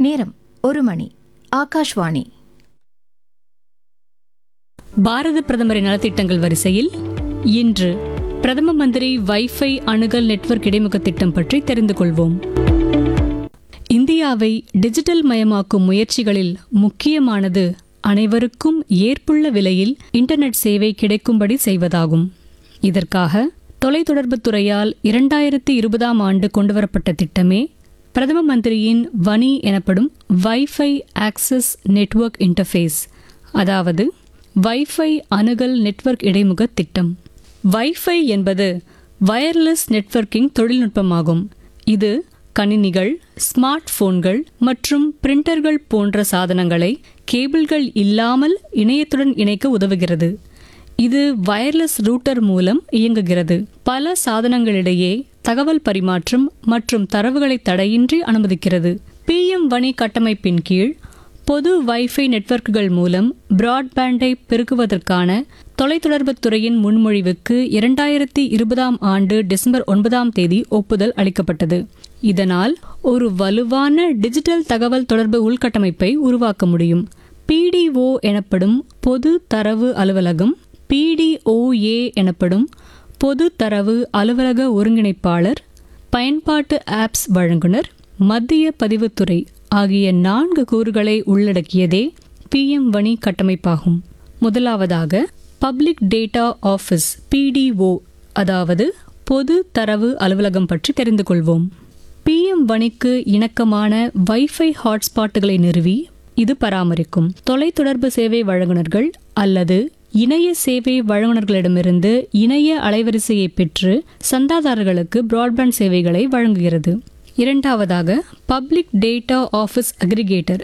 நேரம் ஒரு மணி ஆகாஷ்வாணி பாரத பிரதமரின் நலத்திட்டங்கள் வரிசையில் இன்று பிரதம மந்திரி வைஃபை அணுகல் நெட்வொர்க் இடைமுக திட்டம் பற்றி தெரிந்து கொள்வோம் இந்தியாவை டிஜிட்டல் மயமாக்கும் முயற்சிகளில் முக்கியமானது அனைவருக்கும் ஏற்புள்ள விலையில் இன்டர்நெட் சேவை கிடைக்கும்படி செய்வதாகும் இதற்காக தொலைத்தொடர்புத் துறையால் இரண்டாயிரத்தி இருபதாம் ஆண்டு கொண்டுவரப்பட்ட திட்டமே பிரதம மந்திரியின் வனி எனப்படும் வைஃபை ஆக்சஸ் நெட்வொர்க் இன்டர்ஃபேஸ் அதாவது வைஃபை அணுகல் நெட்வொர்க் இடைமுக திட்டம் வைஃபை என்பது வயர்லெஸ் நெட்வொர்க்கிங் தொழில்நுட்பமாகும் இது கணினிகள் ஸ்மார்ட் போன்கள் மற்றும் பிரிண்டர்கள் போன்ற சாதனங்களை கேபிள்கள் இல்லாமல் இணையத்துடன் இணைக்க உதவுகிறது இது வயர்லெஸ் ரூட்டர் மூலம் இயங்குகிறது பல சாதனங்களிடையே தகவல் பரிமாற்றம் மற்றும் தரவுகளை தடையின்றி அனுமதிக்கிறது பிஎம் வணி கட்டமைப்பின் கீழ் பொது வைஃபை நெட்வொர்க்குகள் மூலம் பிராட்பேண்டை பெருக்குவதற்கான தொலைத்தொடர்புத் துறையின் முன்மொழிவுக்கு இரண்டாயிரத்தி இருபதாம் ஆண்டு டிசம்பர் ஒன்பதாம் தேதி ஒப்புதல் அளிக்கப்பட்டது இதனால் ஒரு வலுவான டிஜிட்டல் தகவல் தொடர்பு உள்கட்டமைப்பை உருவாக்க முடியும் பிடிஓ எனப்படும் பொது தரவு அலுவலகம் பிடிஓஏ எனப்படும் பொது தரவு அலுவலக ஒருங்கிணைப்பாளர் பயன்பாட்டு ஆப்ஸ் வழங்குனர் மத்திய பதிவுத்துறை ஆகிய நான்கு கூறுகளை உள்ளடக்கியதே பிஎம் வணி கட்டமைப்பாகும் முதலாவதாக பப்ளிக் டேட்டா ஆஃபீஸ் பிடிஓ அதாவது பொது தரவு அலுவலகம் பற்றி தெரிந்து கொள்வோம் பிஎம் வணிக்கு இணக்கமான வைஃபை ஹாட்ஸ்பாட்டுகளை நிறுவி இது பராமரிக்கும் தொலைத்தொடர்பு சேவை வழங்குனர்கள் அல்லது இணைய சேவை வழங்குனர்களிடமிருந்து இணைய அலைவரிசையை பெற்று சந்தாதாரர்களுக்கு பிராட்பேண்ட் சேவைகளை வழங்குகிறது இரண்டாவதாக public data office aggregator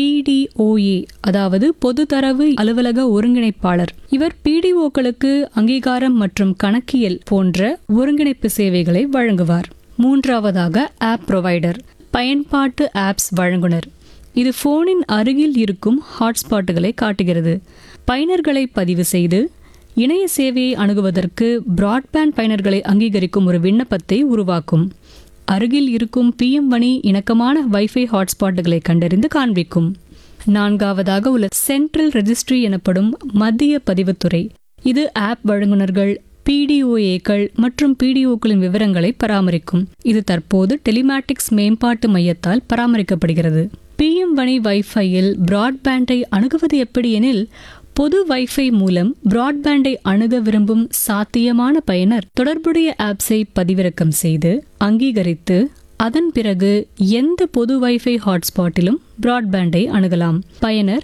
PDOA அதாவது பொது தரவு அலுவலக ஒருங்கிணைப்பாளர் இவர் பிடிஓக்களுக்கு அங்கீகாரம் மற்றும் கணக்கியல் போன்ற ஒருங்கிணைப்பு சேவைகளை வழங்குவார் மூன்றாவதாக ஆப் ப்ரொவைடர் பயன்பாட்டு ஆப்ஸ் வழங்குனர் இது போனின் அருகில் இருக்கும் ஹாட்ஸ்பாட்டுகளை காட்டுகிறது பயனர்களை பதிவு செய்து இணைய சேவையை அணுகுவதற்கு பிராட்பேண்ட் பயனர்களை அங்கீகரிக்கும் ஒரு விண்ணப்பத்தை உருவாக்கும் அருகில் இருக்கும் பிஎம் வணி இணக்கமான வைஃபை ஹாட்ஸ்பாட்டுகளை கண்டறிந்து காண்பிக்கும் நான்காவதாக உள்ள சென்ட்ரல் ரெஜிஸ்ட்ரி எனப்படும் மத்திய பதிவுத்துறை இது ஆப் வழங்குனர்கள் பிடிஓஏக்கள் மற்றும் பிடிஓக்களின் விவரங்களை பராமரிக்கும் இது தற்போது டெலிமேட்டிக்ஸ் மேம்பாட்டு மையத்தால் பராமரிக்கப்படுகிறது பிஎம் வணி வைஃபையில் பிராட்பேண்டை அணுகுவது எப்படி எனில் பொது வைஃபை மூலம் பிராட்பேண்டை அணுக விரும்பும் சாத்தியமான பயனர் தொடர்புடைய ஆப்ஸை பதிவிறக்கம் செய்து அங்கீகரித்து அதன் பிறகு எந்த பொது வைஃபை ஹாட்ஸ்பாட்டிலும் பிராட்பேண்டை அணுகலாம் பயனர்